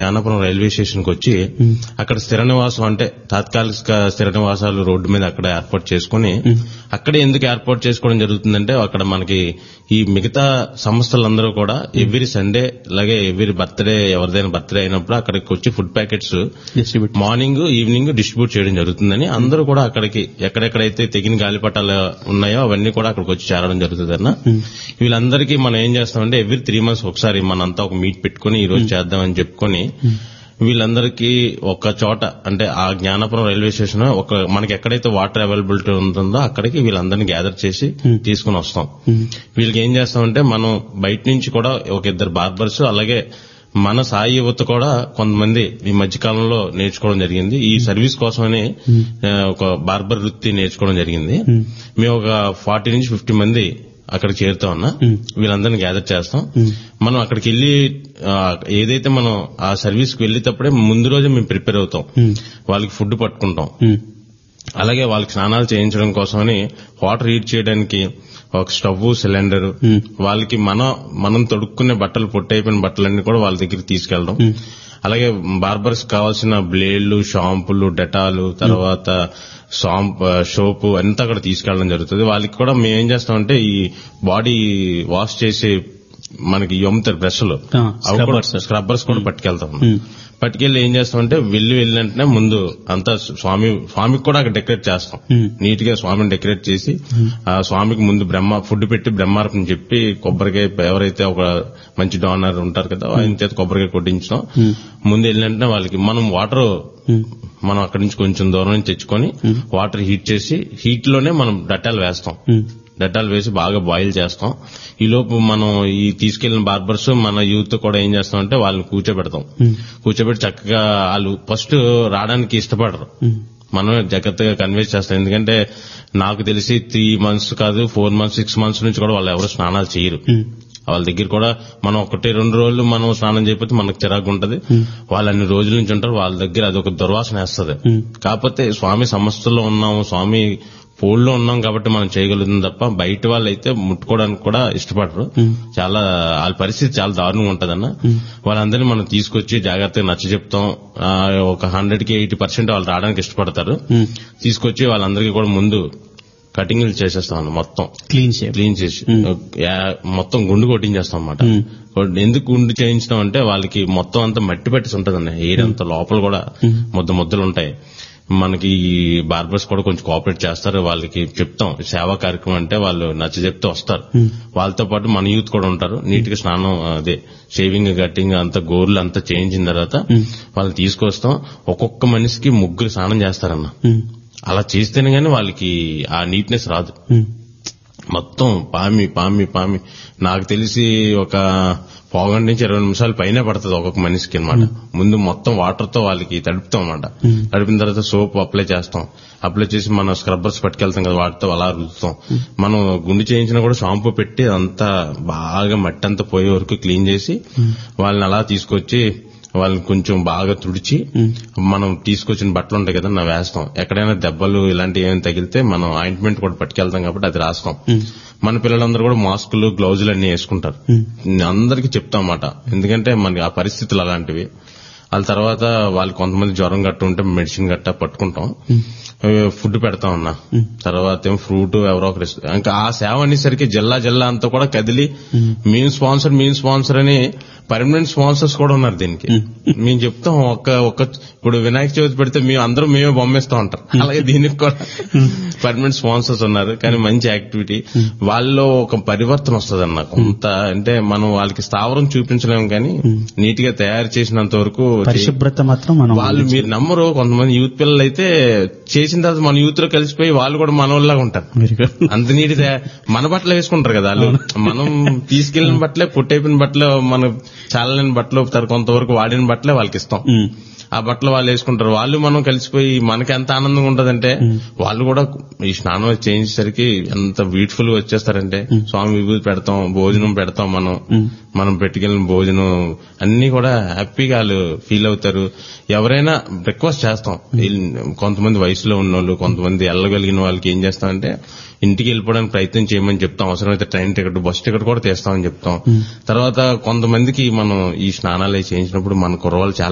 Gnanapuram railway station కి వచ్చి అక్కడ స్థిర నివాసం అంటే తాత్కాలిక స్థిర నివాసాలు రోడ్డు మీద అక్కడ ఏర్పాటు చేసుకుని అక్కడే ఎందుకు ఏర్పాటు చేసుకోవడం జరుగుతుందంటే అక్కడ మనకి ఈ మిగతా సంస్థలందరూ కూడా ఎవ్రీ సండే అలాగే ఎవ్రీ బర్త్డే ఎవరిదైనా బర్త్డే అయినప్పుడు అక్కడికి వచ్చి food packets distribute morning evening distribute చేయడం జరుగుతుందని అందరూ కూడా అక్కడికి ఎక్కడెక్కడైతే తెగిన గాలిపటాలు ఉన్నాయో అవన్నీ కూడా అక్కడికి వచ్చి చేరడం జరుగుతుంది అన్న వీళ్ళందరికీ మనం ఏం చేస్తామంటే ఎవ్రీ త్రీ మంత్స్ ఒకసారి మనంతా ఒక మీట్ పెట్టుకుని ఈ రోజు చేద్దామని చెప్పుకొని వీళ్ళందరికీ ఒక చోట అంటే ఆ జ్ఞానపురం రైల్వే స్టేషన్ ఒక మనకి ఎక్కడైతే వాటర్ అవైలబిలిటీ ఉంటుందో అక్కడికి వీళ్ళందరినీ గ్యాదర్ చేసి తీసుకుని వస్తాం వీళ్ళకి ఏం చేస్తామంటే మనం బయట నుంచి కూడా ఒక ఇద్దరు బార్బర్స్ అలాగే మన సాయి యువత కూడా కొంతమంది ఈ మధ్య కాలంలో నేర్చుకోవడం జరిగింది ఈ సర్వీస్ కోసమని ఆ, ఒక బార్బర్ వృత్తి నేర్చుకోవడం జరిగింది మేము ఒక ఫార్టీ నుంచి ఫిఫ్టీ మంది అక్కడ చేరుతా ఉన్నా వీళ్ళందరినీ గ్యాదర్ చేస్తాం మనం అక్కడికి వెళ్ళి ఆ, ఏదైతే మనం ఆ సర్వీస్ కి వెళ్ళేటప్పుడే ముందు రోజే మేము ప్రిపేర్ అవుతాం వాళ్ళకి ఫుడ్ పట్టుకుంటాం అలాగే వాళ్ళకి స్నానాలు చేయించడం కోసమని వాటర్ హీట్ చేయడానికి ఒక స్టవ్ సిలిండర్ వాళ్ళకి మన మనం తొడుక్కునే బట్టలు పొట్టయిపోయిన బట్టలన్నీ కూడా వాళ్ళ దగ్గరికి తీసుకెళ్ళడం అలాగే బార్బర్స్ కావాల్సిన బ్లేడ్లు షాంపులు డెటాలు తర్వాత షాంప్ సోపు అంతా అక్కడ తీసుకెళ్ళడం జరుగుతుంది వాళ్ళకి కూడా మేము ఏం చేస్తామంటే ఈ బాడీ వాష్ చేసే మనకి అమ్ముతారు బ్రష్లు ఆ, అవి కూడా scrubbers. స్క్రబ్బర్స్ కూడా పట్టుకెళ్తాం పట్టుకెళ్ళి ఏం చేస్తామంటే వెళ్ళి వెళ్ళినట్టునే ముందు అంతా స్వామి స్వామికి కూడా అక్కడ డెకరేట్ చేస్తాం నీట్ గా స్వామిని డెకరేట్ చేసి ఆ స్వామికి ముందు బ్రహ్మ ఫుడ్ పెట్టి బ్రహ్మార్పణ చెప్పి కొబ్బరికాయ ఎవరైతే ఒక మంచి డోనర్ ఉంటారు కదా ఆయన చేత కొబ్బరికాయ కొట్టించడం ముందు వెళ్ళినట్టునే వాళ్ళకి మనం వాటర్ మనం అక్కడి నుంచి కొంచెం దూరం నుంచి తెచ్చుకొని వాటర్ హీట్ చేసి హీట్ లోనే మనం డట్టాలు వేస్తాం డట్టాలు వేసి బాగా బాయిల్ చేస్తాం ఈ లోపు మనం ఈ తీసుకెళ్లిన బార్బర్స్ మన యూత్ కూడా ఏం చేస్తామంటే వాళ్ళని కూర్చోబెడతాం కూర్చోబెట్టి చక్కగా వాళ్ళు ఫస్ట్ రావడానికి ఇష్టపడరు మనం జాగ్రత్తగా కన్విన్స్ చేస్తాం ఎందుకంటే నాకు తెలిసి త్రీ మంత్స్ కాదు ఫోర్ మంత్స్ సిక్స్ మంత్స్ నుంచి కూడా వాళ్ళు ఎవరు స్నానాలు చేయరు వాళ్ళ దగ్గర కూడా మనం ఒకటి రెండు రోజులు మనం స్నానం చేయకపోతే మనకు చిరాకు ఉంటది వాళ్ళు అన్ని రోజుల నుంచి ఉంటారు వాళ్ళ దగ్గర అదొక దుర్వాసన వేస్తుంది కాకపోతే స్వామి సమస్యలో ఉన్నాము స్వామి పోల్లో ఉన్నాం కాబట్టి మనం చేయగలుగుతాం తప్ప బయట వాళ్ళు అయితే ముట్టుకోవడానికి కూడా ఇష్టపడరు చాలా వాళ్ళ పరిస్థితి చాలా దారుణంగా ఉంటదన్న వాళ్ళందరినీ మనం తీసుకొచ్చి జాగ్రత్తగా నచ్చ చెప్తాం ఆ, ఒక హండ్రెడ్ కి ఎయిటీ పర్సెంట్ వాళ్ళు రావడానికి ఇష్టపడతారు తీసుకొచ్చి వాళ్ళందరికీ కూడా ముందు కటింగ్లు చేసేస్తాం అన్న మొత్తం క్లీన్ షేప్ క్లీన్ చేసి యా- మొత్తం గుండు కొట్టించేస్తాం అనమాట ఎందుకు గుండు చేయించడం అంటే వాళ్ళకి మొత్తం అంతా మట్టి పట్టేసి ఉంటదండి ఎయిర్ అంతా లోపల కూడా ముద్ద ముద్దలు ఉంటాయి మనకి ఈ బార్బర్స్ కూడా కొంచెం కోఆపరేట్ చేస్తారు వాళ్ళకి చెప్తాం సేవా కార్యక్రమం అంటే వాళ్ళు నచ్చ చెప్తే వస్తారు వాళ్ళతో పాటు మన యూత్ కూడా ఉంటారు నీట్ గా స్నానం అదే షేవింగ్ కట్టింగ్ అంతా గోర్లు అంతా చేయించిన తర్వాత వాళ్ళని తీసుకొస్తాం ఒక్కొక్క మనిషికి ముగ్గురు స్నానం చేస్తారన్న అలా చేస్తేనే గానీ వాళ్ళకి ఆ నీట్నెస్ రాదు మొత్తం పామి పామి పామి నాకు తెలిసి ఒక పావుగంట నుంచి ఇరవై నిమిషాలు పైనే పడుతుంది ఒక్కొక్క మనిషికి అనమాట ముందు మొత్తం వాటర్ తో వాళ్ళకి తడుపుతాం అనమాట తడిపిన తర్వాత సోప్ అప్లై చేస్తాం అప్లై చేసి మన స్క్రబ్బర్స్ పట్టుకెళ్తాం కదా వాటితో అలా రుద్దుతాం మనం గుండు చేయించినా కూడా షాంపూ పెట్టి అంతా బాగా మట్టి అంతా పోయే వరకు క్లీన్ చేసి వాళ్ళని అలా తీసుకొచ్చి వాళ్ళని కొంచెం బాగా తుడిచి మనం తీసుకొచ్చిన బట్టలు ఉంటాయి కదా నా వేస్తాం ఎక్కడైనా దెబ్బలు ఇలాంటివి ఏమైనా తగిలితే మనం ఆయింట్మెంట్ కూడా పట్టుకెళ్తాం కాబట్టి అది రాస్తాం మన పిల్లలందరూ కూడా మాస్కులు గ్లౌజులు అన్ని వేసుకుంటారు అందరికి చెప్తాం అన్నమాట ఎందుకంటే మనకి ఆ పరిస్థితులు అలాంటివి వాళ్ళ తర్వాత వాళ్ళు కొంతమంది జ్వరం గట్ట ఉంటే మెడిసిన్ గట్ట పట్టుకుంటాం ఫుడ్ పెడతాం అన్న తర్వాత ఏం ఫ్రూట్ ఎవరో ఒకరు ఇస్తారు. ఇంకా ఆ సేవ అనేసరికి జిల్లా జిల్లా అంతా కూడా కదిలి మేము స్పాన్సర్ మేము స్పాన్సర్ అని పర్మనెంట్ స్పాన్సర్స్ కూడా ఉన్నారు దీనికి మేము చెప్తాం ఒక ఒక ఇప్పుడు వినాయక చవితి పెడితే మేము అందరం మేమే బొమ్మేస్తాం అంటారు అలాగే దీనికి కూడా పర్మనెంట్ స్పాన్సర్స్ ఉన్నారు కానీ మంచి యాక్టివిటీ వాళ్ళలో ఒక పరివర్తన వస్తుంది అన్న కొంత అంటే మనం వాళ్ళకి స్థావరం చూపించలేము కానీ నీట్ గా తయారు చేసినంత వరకు చేయ- పరిశుభ్రత మాత్రం మనం వాళ్ళు మీరు నమ్మరు కొంతమంది యూత్ పిల్లలు అయితే చేసిన తర్వాత మన యూత్ లో కలిసిపోయి వాళ్ళు కూడా మన వాళ్ళలాగా ఉంటారు వెరీ గుడ్ అంత నీటి మన బట్టలు వేసుకుంటారు కదా వాళ్ళు మనం తీసుకెళ్లిన బట్టలే పుట్టైపోయిన బట్టలు మన చాలని బట్టలు తర కొంతవరకు వాడిన బట్టలే వాళ్ళకి ఇస్తాం ఆ బట్టలు వాళ్ళు వేసుకుంటారు వాళ్ళు మనం కలిసిపోయి మనకి ఎంత ఆనందంగా ఉంటదంటే వాళ్ళు కూడా ఈ స్నానం చేయించేసరికి ఎంత బ్యూటిఫుల్ గా వచ్చేస్తారంటే స్వామి విభూతి పెడతాం భోజనం పెడతాం మనం మనం పెట్టుకెళ్ళిన భోజనం అన్ని కూడా హ్యాపీగా వాళ్ళు ఫీల్ అవుతారు ఎవరైనా రిక్వెస్ట్ చేస్తాం వీళ్ళు- కొంతమంది వయసులో ఉన్నోళ్ళు కొంతమంది వెళ్ళగలిగిన వాళ్ళకి ఏం చేస్తామంటే ఇంటికి వెళ్ళిపోవడానికి ప్రయత్నం చేయమని చెప్తాం అవసరమైతే ట్రైన్ టికెట్ బస్ టికెట్ కూడా తీస్తామని చెప్తాం తర్వాత కొంతమందికి మనం ఈ స్నానాలు అవి చేయించినప్పుడు మన కుర్రవాళ్ళు చాలా